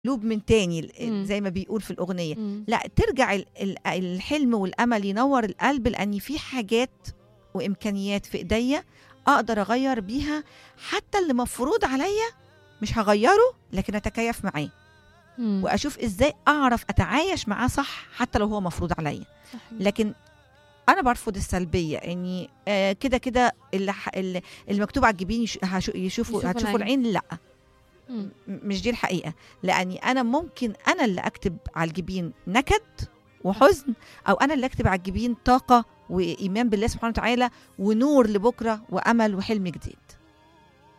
لوب من تاني ال- مم. زي ما بيقول في الأغنية مم. لا ترجع ال- ال- الحلم والأمل ينور القلب لأن في حاجات وإمكانيات في إيديا أقدر أغير بيها حتى اللي مفروض عليا مش هغيره لكن أتكيف معاه مم. وأشوف إزاي أعرف أتعايش معاه صح حتى لو هو مفروض عليا صحيح. لكن انا برفض السلبيه اني آه كده كده اللي, ح- اللي اللي مكتوب على الجبين يش- هشو- يشوفوا يشوفوا هتشوفوا العين. العين لا مم. م- مش دي الحقيقه لاني انا ممكن انا اللي اكتب على الجبين نكد وحزن او انا اللي اكتب على الجبين طاقه وايمان بالله سبحانه وتعالى ونور لبكره وامل وحلم جديد